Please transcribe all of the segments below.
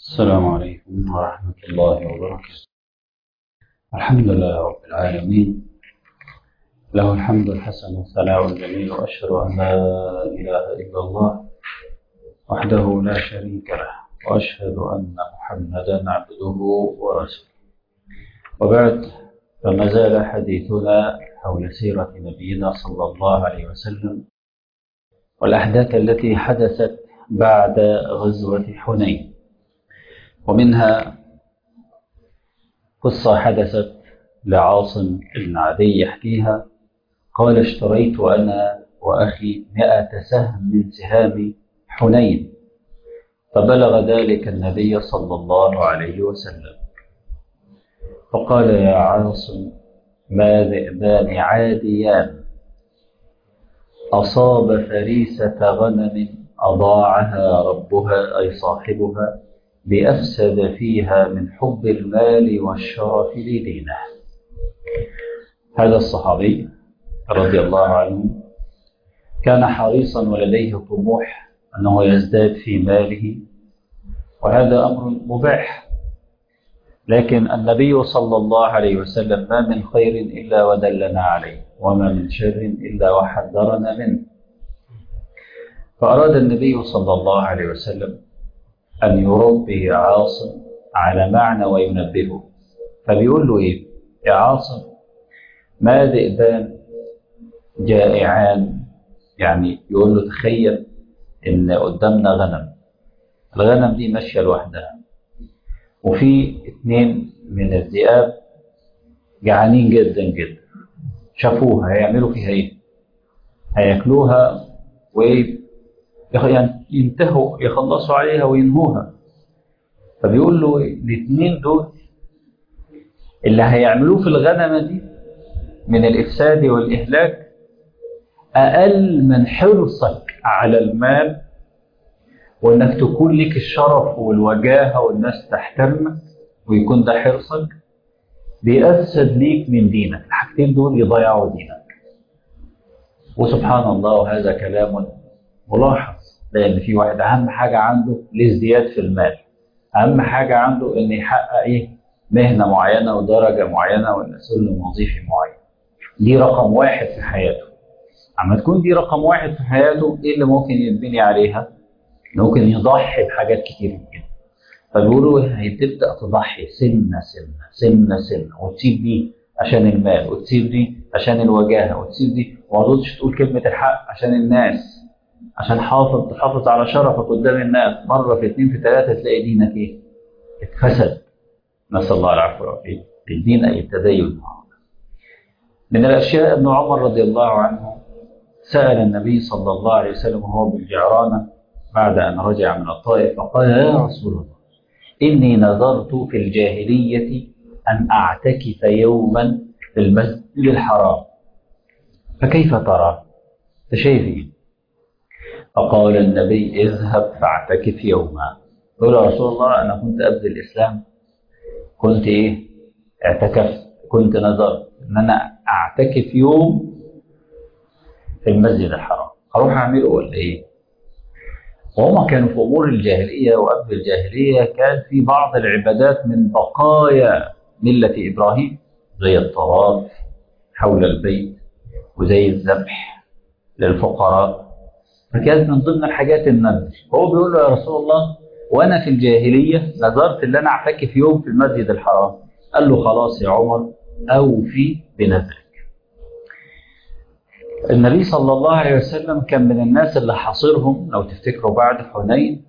السلام عليكم ورحمة الله وبركاته الحمد لله رب العالمين له الحمد الحسن والثناء الجميل وأشهد أن لا إله إلا الله وحده لا شريك له وأشهد أن محمدا عبده ورسوله وبعد فما زال حديثنا حول سيرة نبينا صلى الله عليه وسلم والأحداث التي حدثت بعد غزوة حنين ومنها قصة حدثت لعاصم بن عدي يحكيها قال اشتريت أنا وأخي مئة سهم من سهام حنين فبلغ ذلك النبي صلى الله عليه وسلم فقال يا عاصم ما ذئبان عاديان أصاب فريسة غنم أضاعها ربها أي صاحبها بأفسد فيها من حب المال والشرف لدينه هذا الصحابي رضي الله عنه كان حريصا ولديه طموح أنه يزداد في ماله وهذا أمر مباح لكن النبي صلى الله عليه وسلم ما من خير إلا ودلنا عليه وما من شر إلا وحذرنا منه فأراد النبي صلى الله عليه وسلم أن يربي عاصم على معنى وينبهه فبيقول له إيه يا عاصم ما ذئبان جائعان يعني يقول له تخيل إن قدامنا غنم الغنم دي ماشية لوحدها وفي اتنين من الذئاب جعانين جدا جدا شافوها هيعملوا فيها ايه هياكلوها وينتهوا يخلصوا عليها وينهوها فبيقول له الاثنين دول اللي هيعملوه في الغنمه دي من الافساد والاهلاك اقل من حرصك على المال وانك تكون لك الشرف والوجاهه والناس تحترمك ويكون ده حرصك بيأفسد ليك من دينك الحاجتين دول يضيعوا دينك وسبحان الله هذا كلام ملاحظ لان في واحد اهم حاجه عنده الازدياد في المال اهم حاجه عنده ان يحقق ايه مهنه معينه ودرجه معينه ولا سلم وظيفي معين دي رقم واحد في حياته اما تكون دي رقم واحد في حياته ايه اللي ممكن يتبني عليها ممكن يضحي بحاجات كتير جدا فبيقولوا هتبدا تضحي سنه سنه سنه سنه وتسيب دي عشان المال وتسيب دي عشان الوجاهه وتسيب دي وما تقعدش تقول كلمه الحق عشان الناس عشان حافظ تحافظ على شرفك قدام الناس مره في اثنين في ثلاثه تلاقي دينك ايه؟ اتفسد نسال الله العفو والعافيه الدين اي التدين من الاشياء ابن عمر رضي الله عنه سال النبي صلى الله عليه وسلم وهو بالجعرانه بعد أن رجع من الطائف فقال يا رسول الله إني نظرت في الجاهلية أن أعتكف يوما في المسجد الحرام فكيف ترى؟ شايف إيه؟ فقال النبي اذهب فاعتكف يوما قال يا رسول الله أنا كنت قبل الإسلام كنت إيه؟ اعتكفت كنت نظرت إن أنا أعتكف يوم في المسجد الحرام أروح أعمله ولا إيه؟ وهم كانوا في امور الجاهليه وقبل الجاهليه كان في بعض العبادات من بقايا مله ابراهيم زي الطواف حول البيت وزي الذبح للفقراء فكانت من ضمن الحاجات النذر هو بيقول له يا رسول الله وانا في الجاهليه نذرت ان انا اعتكف يوم في المسجد الحرام قال له خلاص يا عمر اوفي بنذرك النبي صلى الله عليه وسلم كان من الناس اللي حاصرهم لو تفتكروا بعد حنين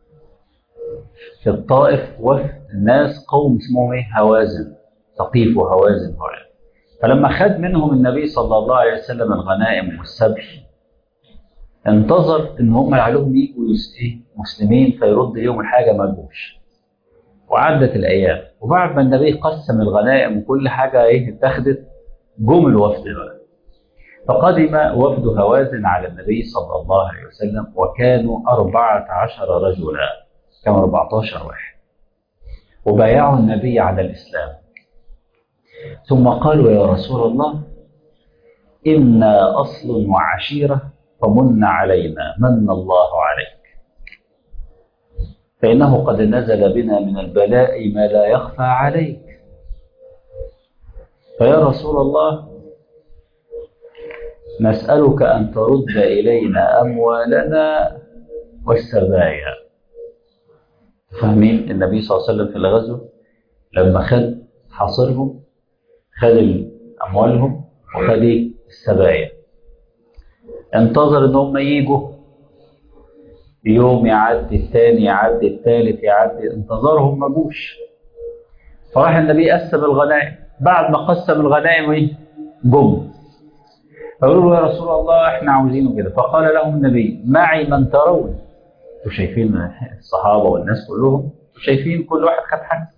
في الطائف وفد ناس قوم اسمهم ايه هوازن ثقيف وهوازن هؤلاء فلما خد منهم النبي صلى الله عليه وسلم الغنائم والسبي انتظر ان هم عليهم يجوا ايه مسلمين فيرد ليهم الحاجه ما جوش وعدت الايام وبعد ما النبي قسم الغنائم وكل حاجه ايه اتخذت جم الوفد بقى فقدم وفد هوازن على النبي صلى الله عليه وسلم وكانوا أربعة عشر رجلا كانوا 14 واحد وبايعوا النبي على الإسلام ثم قالوا يا رسول الله إنا أصل وعشيرة فمن علينا من الله عليك فإنه قد نزل بنا من البلاء ما لا يخفى عليك فيا رسول الله نسألك أن ترد إلينا أموالنا والسبايا فاهمين النبي صلى الله عليه وسلم في الغزو لما خد حاصرهم خد أموالهم وخد السبايا انتظر ان هم يجوا يوم يعدي الثاني يعدي الثالث يعدي انتظرهم ما جوش فراح النبي قسم الغنائم بعد ما قسم الغنائم ايه جم فقالوا له يا رسول الله احنا عاوزينه كده فقال لهم النبي معي من ترون انتوا شايفين الصحابه والناس كلهم شايفين كل واحد خد حاجه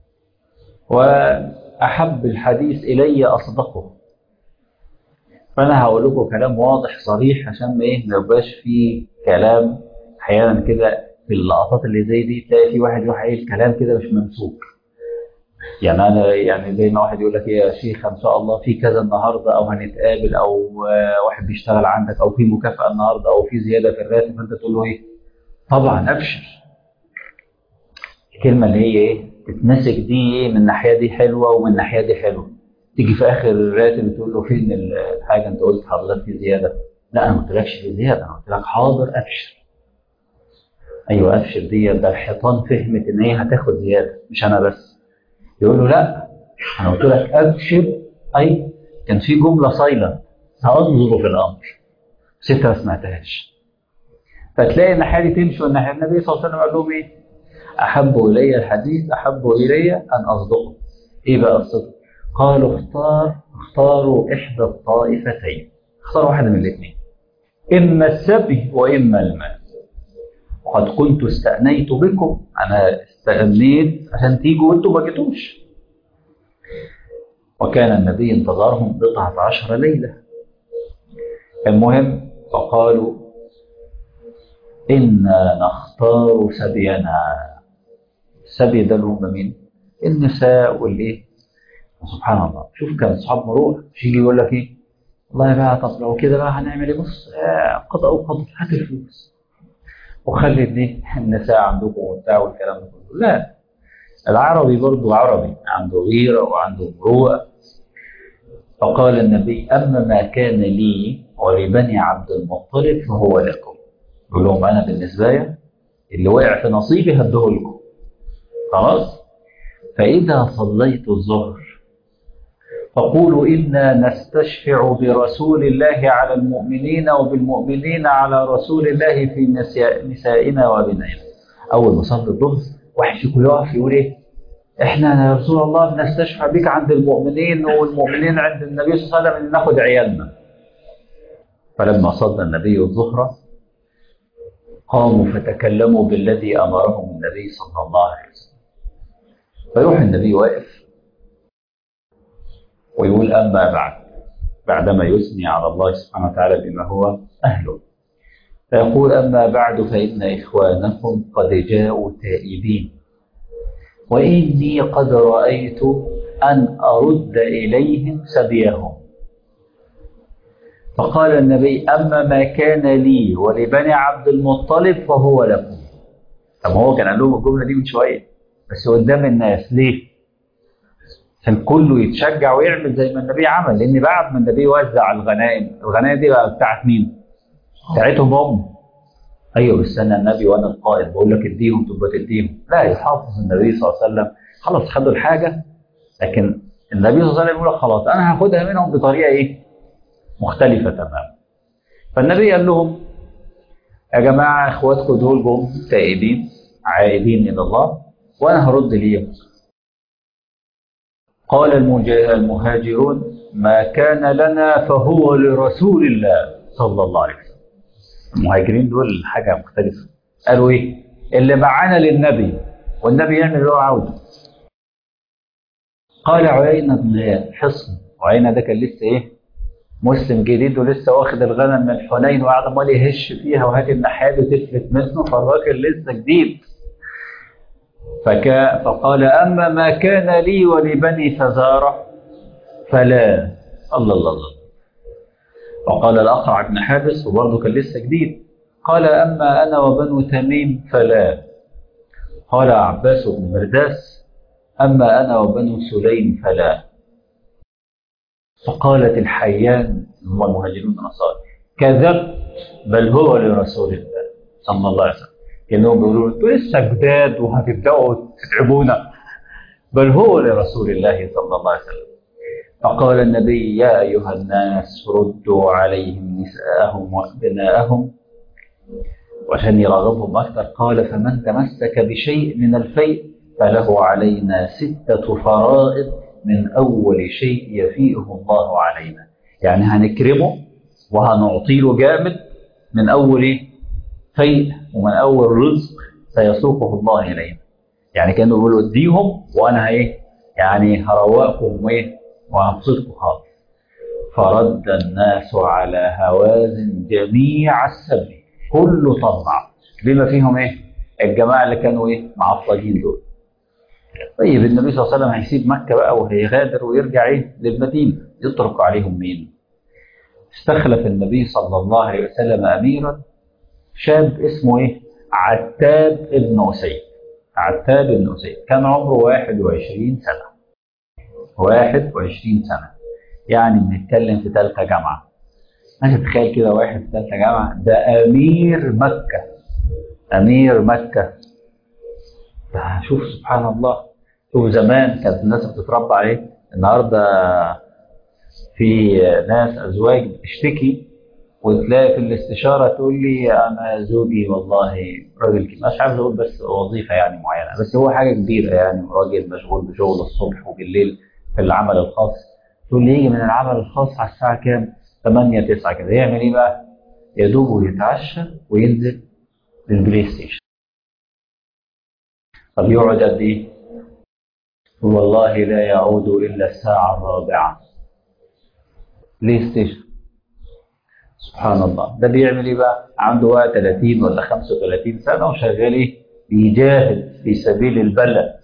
واحب الحديث الي اصدقه فانا هقول لكم كلام واضح صريح عشان ما ايه ما يبقاش فيه كلام احيانا كده في اللقطات اللي زي دي تلاقي في واحد يروح قايل كلام كده مش ممسوك يعني انا يعني زي ما واحد يقول لك يا شيخ ان شاء الله في كذا النهارده او هنتقابل او واحد بيشتغل عندك او في مكافاه النهارده او في زياده في الراتب فانت تقول له ايه؟ طبعا ابشر. الكلمه اللي هي ايه؟ تتمسك دي ايه من الناحيه دي حلوه ومن الناحيه دي حلوه. تيجي في اخر الراتب تقول له فين الحاجه انت قلت حضرتك في زياده؟ لا انا ما قلتلكش في زياده انا قلت لك حاضر ابشر. ايوه ابشر دي ده الحيطان فهمت ان هي هتاخد زياده مش انا بس. يقول له لا انا قلت لك ابشر اي كان في جمله صايله سانظر في الامر بس انت ما سمعتهاش فتلاقي الناحيه دي تمشي والناحيه النبي صلى الله عليه وسلم قال لهم ايه؟ احب الي الحديث احب الي ان اصدقه ايه بقى الصدق؟ قالوا اختار اختاروا احدى الطائفتين اختار واحده من الاثنين اما السبي واما المال وقد كنت استأنيت بكم أنا استغنيت عشان تيجوا وانتوا ما جيتوش وكان النبي انتظرهم بضعة عشر ليلة المهم فقالوا إنا نختار سبينا السبي ده اللي هم مين؟ النساء والإيه؟ سبحان الله شوف كان أصحاب مروءة مش يجي يقول لك إيه؟ والله بقى طب لو كده بقى هنعمل إيه؟ بص قضاء وقضاء هات الفلوس وخلي دي النساء عندكم وبتاع والكلام ده كله لا العربي برضه عربي عنده غيرة وعنده مروءة فقال النبي أما ما كان لي ولبني عبد المطلب فهو لكم يقول لهم أنا بالنسبة لي اللي وقع في نصيبي هديه لكم خلاص فإذا صليت الظهر فقولوا إنا نستشفع برسول الله على المؤمنين وبالمؤمنين على رسول الله في نسائنا وبنائنا أول ما صلي الظهر واحد فيكم يقف يقول إيه إحنا يا رسول الله بنستشفع بك عند المؤمنين والمؤمنين عند النبي صلى الله عليه وسلم إن ناخد عيالنا فلما صلى النبي الظهر قاموا فتكلموا بالذي أمرهم النبي صلى الله عليه وسلم فيروح النبي واقف ويقول أما بعد بعدما يثني على الله سبحانه وتعالى بما هو أهله فيقول أما بعد فإن إخوانكم قد جاءوا تائبين وإني قد رأيت أن أرد إليهم سبيهم فقال النبي أما ما كان لي ولبني عبد المطلب فهو لكم طب هو كان قال لهم الجملة دي من شوية بس قدام الناس ليه؟ عشان كله يتشجع ويعمل زي ما النبي عمل لان بعد ما النبي وزع الغنائم الغنائم دي بقى بتاعت مين؟ بتاعتهم هم ايوه بس انا النبي وانا القائد بقول لك اديهم تبقى تديهم لا يحافظ النبي صلى الله عليه وسلم خلاص خدوا الحاجه لكن النبي صلى الله عليه وسلم يقول لك خلاص انا هاخدها منهم بطريقه ايه؟ مختلفه تماما فالنبي قال لهم يا جماعه اخواتكم دول جم تائبين عائدين الى الله وانا هرد ليهم قال المهاجرون ما كان لنا فهو لرسول الله صلى الله عليه وسلم المهاجرين دول حاجة مختلفة قالوا ايه اللي معانا للنبي والنبي يعمل اللي هو عاوزه قال عيينة بن حصن وعيينة ده كان لسه ايه مسلم جديد ولسه واخد الغنم من حنين وقاعد امال يهش فيها وهات النحال وتفلت منه فالراجل لسه جديد فكا فقال أما ما كان لي ولبني فزارة فلا الله الله الله وقال الأقرع بن حابس وبرضه كان لسه جديد قال أما أنا وبنو تميم فلا قال عباس بن مرداس أما أنا وبنو سليم فلا فقالت الحيان هم المهاجرون الأنصار كذبت بل هو لرسول الله صلى الله عليه وسلم كانهم بيقولوا انتوا لسه جداد وهتبداوا تتعبونا بل هو لرسول الله صلى الله عليه وسلم فقال النبي يا ايها الناس ردوا عليهم نساءهم وابناءهم وعشان يرغبهم اكثر قال فمن تمسك بشيء من الفيء فله علينا سته فرائض من اول شيء يفيئه الله علينا يعني هنكرمه وهنعطي له جامد من اول ايه فيء ومن اول رزق سيسوقه الله الينا يعني كانوا بيقولوا اديهم وانا ايه يعني هروقكم وايه وهبسطكم خالص فرد الناس على هوازن جميع السبل كله طلع بما فيهم ايه الجماعه اللي كانوا ايه معطلين دول طيب النبي صلى الله عليه وسلم هيسيب مكه بقى وهيغادر ويرجع ايه للمدينه يترك عليهم مين استخلف النبي صلى الله عليه وسلم اميرا شاب اسمه ايه عتاب ابن اسيد عتاب ابن اسيد كان عمره 21 سنه 21 سنه يعني بنتكلم في ثالثه جامعه انت تتخيل كده واحد في ثالثه جامعه ده امير مكه امير مكه شوف سبحان الله شوف زمان كانت الناس بتتربى عليه النهارده في ناس ازواج بتشتكي وتلاقي في الاستشاره تقول لي انا زوجي والله راجل كبير مش عارف اقول بس وظيفه يعني معينه بس هو حاجه كبيره يعني راجل مشغول بشغل الصبح وبالليل في العمل الخاص تقول لي يجي من العمل الخاص على الساعه كام؟ 8 9 كده يعمل ايه بقى؟ يا دوب يتعشى وينزل للبلاي ستيشن طب يقعد قد ايه؟ والله لا يعود الا الساعه الرابعه بلاي ستيشن سبحان الله ده بيعمل ايه بقى؟ عنده بقى 30 ولا 35 سنه وشغال ايه؟ بيجاهد في سبيل البلد.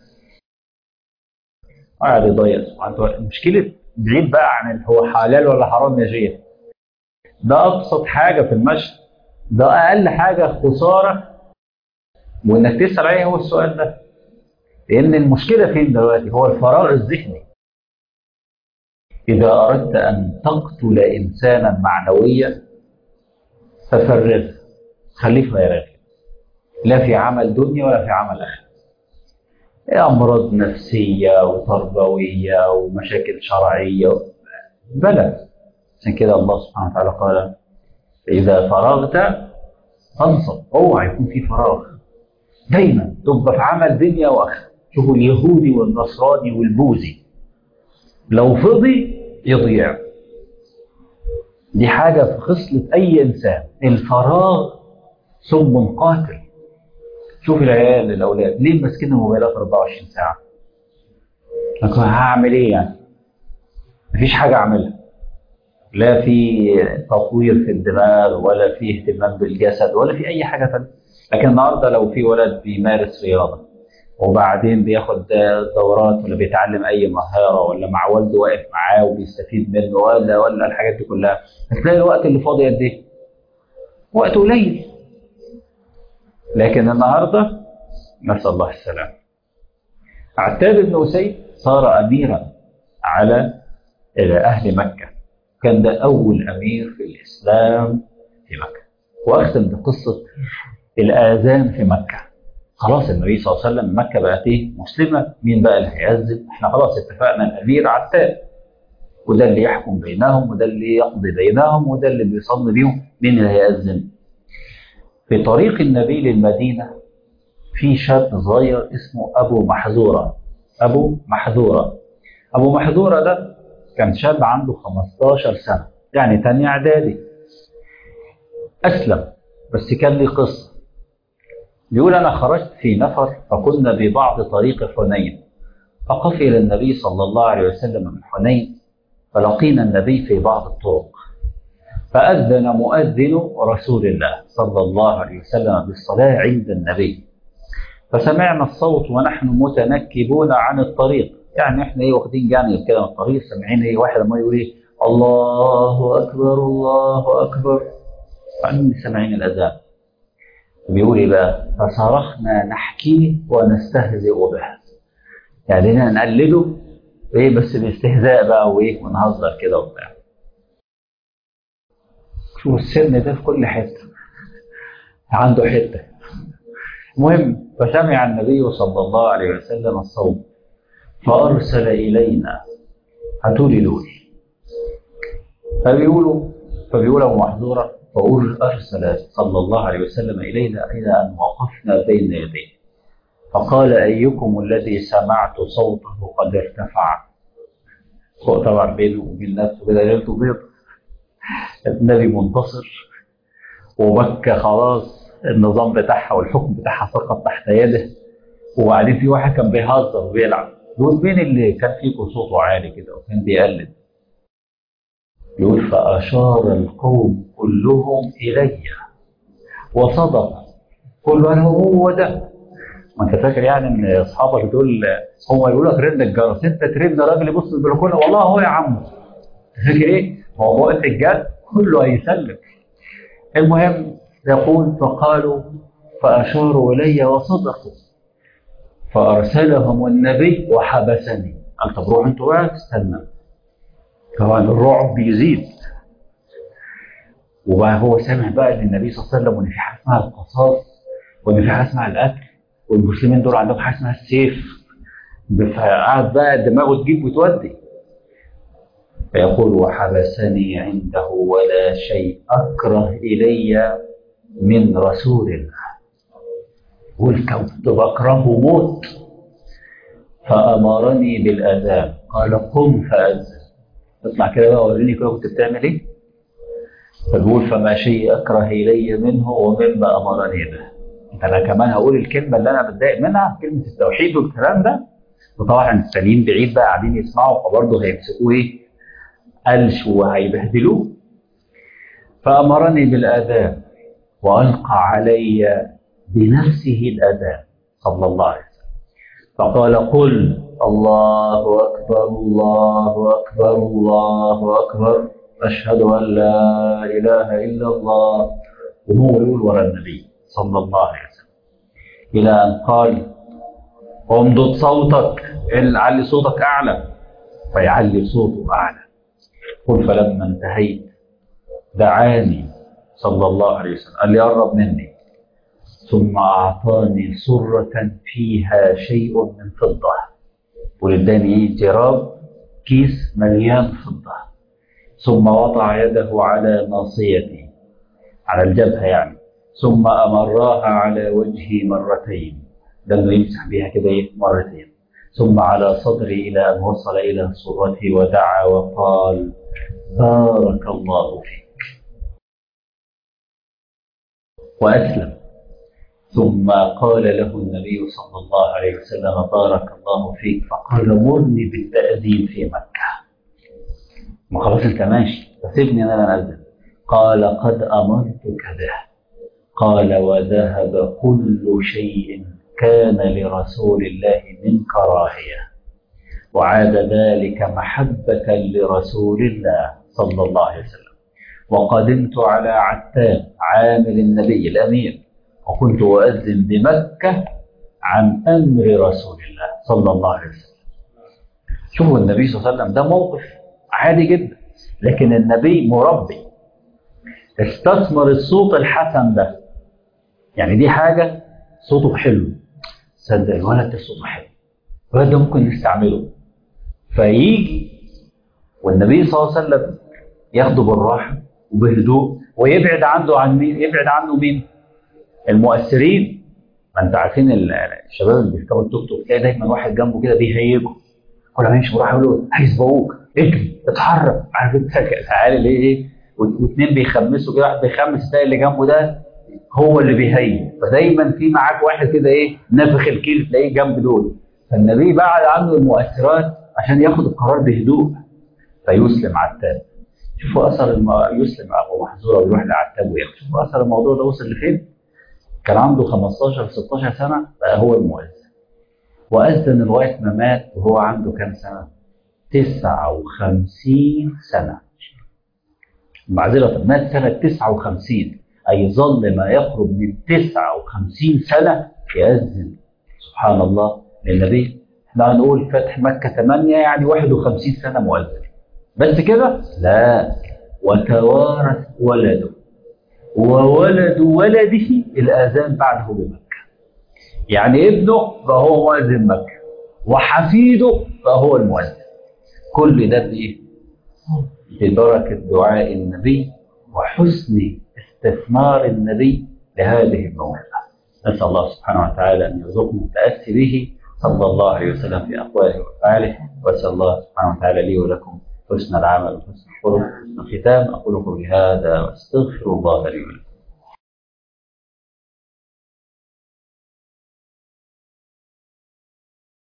قاعد يضيع سبحان الله مشكله بعيد بقى عن هو حلال ولا حرام يا شيخ. ده ابسط حاجه في المشي ده اقل حاجه خساره وانك تسال عليه هو السؤال ده. لان المشكله فين دلوقتي؟ هو الفراغ الذهني. إذا أردت أن تقتل إنسانا معنويا ففرغ خليه فارغ لا في عمل دنيا ولا في عمل آخر أمراض نفسية وتربوية ومشاكل شرعية بلى عشان كده الله سبحانه وتعالى قال إذا فرغت فانصب اوعى يكون في فراغ دايما تبقى في عمل دنيا واخره شوفوا اليهودي والنصراني والبوذي لو فضي يضيع دي حاجة في خصلة أي إنسان الفراغ سم قاتل شوف العيال الأولاد ليه ماسكين الموبايلات 24 ساعة لكن هعمل إيه يعني مفيش حاجة أعملها لا في تطوير في الدماغ ولا في اهتمام بالجسد ولا في أي حاجة تانية لكن النهاردة لو في ولد بيمارس رياضة وبعدين بياخد دورات ولا بيتعلم اي مهاره ولا مع والده واقف معاه وبيستفيد منه ولا ولا الحاجات دي كلها هتلاقي الوقت اللي فاضي قد ايه؟ وقت قليل لكن النهارده نسال الله السلامه عتاب بن اسيد صار اميرا على اهل مكه كان ده اول امير في الاسلام في مكه واختم بقصه الاذان في مكه خلاص النبي صلى الله عليه وسلم مكه بقت ايه مسلمه مين بقى اللي هيأذن احنا خلاص اتفقنا الامير عتاب وده اللي يحكم بينهم وده اللي يقضي بينهم وده اللي بيصلي بيهم مين اللي هيأذن في طريق النبي للمدينه في شاب صغير اسمه ابو محذوره ابو محذوره ابو محذوره ده كان شاب عنده 15 سنه يعني تاني اعدادي اسلم بس كان لي قصه بيقول أنا خرجت في نفر فكنا ببعض طريق حنين فقفل النبي صلى الله عليه وسلم من حنين فلقينا النبي في بعض الطرق فأذن مؤذن رسول الله صلى الله عليه وسلم بالصلاة عند النبي فسمعنا الصوت ونحن متنكبون عن الطريق يعني احنا ايه واخدين جانب كده من الطريق سامعين ايه واحد ما يقول ايه الله اكبر الله اكبر فعندنا سامعين الاذان بيقول ايه بقى فصرخنا نحكيه ونستهزئ به يعني نقلده ايه بس باستهزاء بقى وايه ونهزر كده وبتاع شوف السن ده في كل حته عنده حته المهم فسمع النبي صلى الله عليه وسلم الصوت فارسل الينا هاتوا لي دول فبيقولوا فبيقولوا محظورة فأرسل صلى الله عليه وسلم إلينا إلى أن وقفنا بين يديه فقال أيكم الذي سمعت صوته قد ارتفع هو طبعا بينه وبين نفسه كده ليلته بيض النبي منتصر ومكة خلاص النظام بتاعها والحكم بتاعها سقط تحت يده وبعدين في واحد كان بيهزر وبيلعب يقول مين اللي كان فيكم صوته عالي كده وكان بيقلد يقول فأشار القوم كلهم إلي وصدق كل واحد هو ده ما انت فاكر يعني ان اصحابك دول هم يقولوا لك رن الجرس انت ترن راجل يبص البلكونه والله هو يا عم فاكر ايه؟ ما هو وقت الجد كله هيسلم المهم يقول فقالوا فاشاروا الي وصدقوا فارسلهم النبي وحبسني قال طب روح انتوا بقى استنى طبعا الرعب بيزيد وبقى هو سامع بقى ان النبي صلى الله عليه وسلم وان في حاجه اسمها القصاص وان في حاجه اسمها القتل والمسلمين دول عندهم حاجه اسمها السيف فقعد بقى دماغه تجيب وتودي فيقول وحبسني عنده ولا شيء اكره الي من رسول الله قلت كنت بكرهه موت فامرني بالاذان قال قم فاذن اطلع كده بقى وريني كده كنت بتعمل ايه فبيقول فما شيء اكره الي منه ومما امرني به انا كمان هقول الكلمه اللي انا بتضايق منها كلمه التوحيد والكلام ده وطبعا التانيين بعيد بقى قاعدين يسمعوا فبرضه هيمسكوه ايه قلش وهيبهدلوه فامرني بالاذان والقى علي بنفسه الاذان صلى الله عليه وسلم فقال قل الله أكبر الله أكبر الله أكبر أشهد أن لا إله إلا الله وهو يقول ورا النبي صلى الله عليه وسلم إلى أن قال امدد صوتك علي صوتك أعلى فيعلي صوته أعلى قل فلما انتهيت دعاني صلى الله عليه وسلم قال لي قرب مني ثم أعطاني سرة فيها شيء من فضة واداني جراب كيس مليان فضة ثم وضع يده على ناصيتي على الجبهة يعني ثم أمراها على وجهي مرتين ده انه يمسح بيها كده ايه مرتين ثم على صدري إلى أن وصل إلى صورتي ودعا وقال بارك الله فيك وأسلم ثم قال له النبي صلى الله عليه وسلم بارك الله فيك فقال مرني بالتأذين في مكة ما خلاص انت ماشي فسيبني انا انزل قال قد امرتك به قال وذهب كل شيء كان لرسول الله من كراهيه وعاد ذلك محبه لرسول الله صلى الله عليه وسلم وقدمت على عتاب عامل النبي الامير وكنت أؤذن بمكة عن أمر رسول الله صلى الله عليه وسلم شوفوا النبي صلى الله عليه وسلم ده موقف عادي جدا لكن النبي مربي استثمر الصوت الحسن ده يعني دي حاجة صوته حلو صدق الولد ده صوته حلو الولد ده ممكن نستعمله فيجي والنبي صلى الله عليه وسلم ياخده بالراحة وبهدوء ويبعد عنه عن مين؟ يبعد عنه مين؟ المؤثرين ما انت عارفين الشباب اللي بيركبوا التوك توك تلاقي دايما واحد جنبه كده بيهيجه كل ما يمشي وراح يقول له هيسبقوك اجري اتحرك عارف انت العيال اللي ايه واثنين بيخمسوا كده واحد بيخمس تلاقي اللي جنبه ده هو اللي بيهيج فدايما في معاك واحد كده ايه نافخ الكيل تلاقيه جنب دول فالنبي بعد عنه المؤثرات عشان ياخد القرار بهدوء فيسلم عتاب شوفوا اثر الم... يسلم ابو محظوره ويروح لعتاب وياخد شوفوا اثر الموضوع ده وصل لفين كان عنده 15 16 سنه بقى هو المؤذن واذن لغايه ما مات وهو عنده كام سنه 59 سنه معذره مات سنه 59 أي ظل ما يقرب من 59 سنة يأذن سبحان الله للنبي احنا هنقول فتح مكة 8 يعني 51 سنة مؤذن بس كده لا وتوارث ولده وولد ولده الآذان بعده بمكة يعني ابنه فهو مؤذن مكة وحفيده فهو المؤذن كل ده بإيه؟ ببركة دعاء النبي وحسن استثمار النبي لهذه الموهبة نسأل الله سبحانه وتعالى أن يرزقنا التأسي به صلى الله عليه وسلم في أقواله وأفعاله وأسأل الله سبحانه وتعالى لي ولكم حسن العمل وحسن الخلق وحسن الختام أقول قولي هذا وأستغفر الله لي ولكم